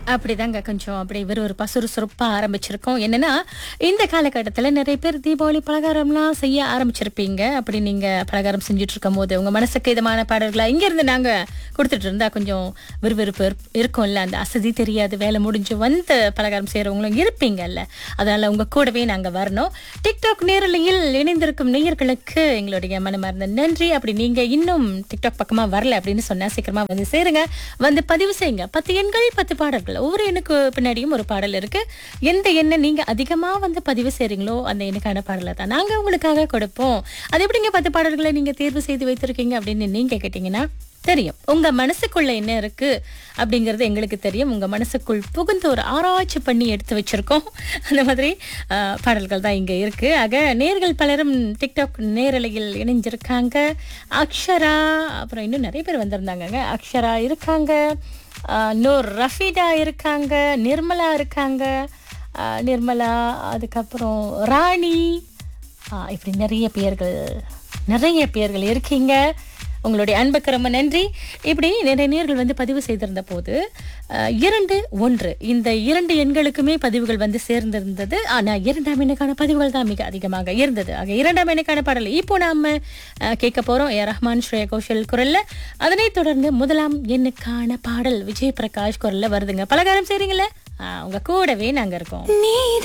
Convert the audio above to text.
அப்படிதாங்க கொஞ்சம் அப்படி விறுவிறுப்பா சுறுசுறுப்பா ஆரம்பிச்சிருக்கோம் என்னன்னா இந்த காலகட்டத்தில் நிறைய பேர் தீபாவளி பலகாரம்லாம் செய்ய ஆரம்பிச்சிருப்பீங்க அப்படி நீங்க பலகாரம் செஞ்சுட்டு இருக்கும் போது உங்க மனசுக்கு இதமான பாடல்களா இங்க இருந்து நாங்க கொடுத்துட்டு இருந்தா கொஞ்சம் விறுவிறுப்பு இருப்- இருக்கும்ல அந்த அசதி தெரியாது வேலை முடிஞ்சு வந்து பலகாரம் செய்யறவங்களும் இருப்பீங்கல்ல அதனால உங்க கூடவே நாங்க வரணும் டிக்டாக் நேரலையில் இணைந்திருக்கும் நேயர்களுக்கு எங்களுடைய மனமார்ந்த நன்றி அப்படி நீங்க இன்னும் டிக்டாக் பக்கமா வரல அப்படின்னு சொன்னா சீக்கிரமா வந்து சேருங்க வந்து பதிவு செய்யுங்க பத்து எண்கள் பத்து பாடல்கள் ஒவ்வொரு எண்ணுக்கு பின்னாடியும் ஒரு பாடல் இருக்கு எந்த எண்ணை நீங்க அதிகமா வந்து பதிவு செய்றீங்களோ அந்த எண்ணுக்கான பாடலை தான் நாங்க உங்களுக்காக கொடுப்போம் அது எப்படிங்க பத்து பாடல்களை நீங்க தேர்வு செய்து வைத்திருக்கீங்க அப்படின்னு நீங்க கேட்டீங்கன்னா தெரியும் உங்க மனசுக்குள்ள என்ன இருக்கு அப்படிங்கறது எங்களுக்கு தெரியும் உங்க மனசுக்குள் புகுந்து ஒரு ஆராய்ச்சி பண்ணி எடுத்து வச்சிருக்கோம் அந்த மாதிரி ஆஹ், பாடல்கள் தான் இங்க இருக்கு ஆக நேர்கள் பலரும் டிக்டாக் நேரலையில் இணைஞ்சிருக்காங்க அக்ஷரா அப்புறம் இன்னும் நிறைய பேர் வந்திருந்தாங்கங்க அக்ஷரா இருக்காங்க ஆஹ், நூர் ரஃபீடா இருக்காங்க நிர்மலா இருக்காங்க ஆஹ், நிர்மலா அதுக்கப்புறம் ராணி ஆஹ், இப்படி நிறைய பேர்கள் நிறைய பேர்கள் இருக்கீங்க உங்களுடைய அன்புக்கு ரொம்ப நன்றி இப்படி நிறைய நேர்கள் வந்து பதிவு செய்திருந்த போது அஹ், இரண்டு ஒன்று இந்த இரண்டு எண்களுக்குமே பதிவுகள் வந்து சேர்ந்திருந்தது ஆனா இரண்டாம் எண்ணுக்கான பதிவுகள் தான் மிக அதிகமாக இருந்தது ஆக இரண்டாம் எண்ணுக்கான பாடல் இப்போ நாம அஹ், கேட்க போறோம் ஏ ரஹ்மான் ஸ்ரேயா கோஷல் குரல்ல அதனைத் தொடர்ந்து முதலாம் எண்ணுக்கான பாடல் விஜய் பிரகாஷ் குரல்ல வருதுங்க பலகாரம் செய்றீங்களே ஆஹ், உங்க கூடவே நாங்க இருக்கோம் நீதான்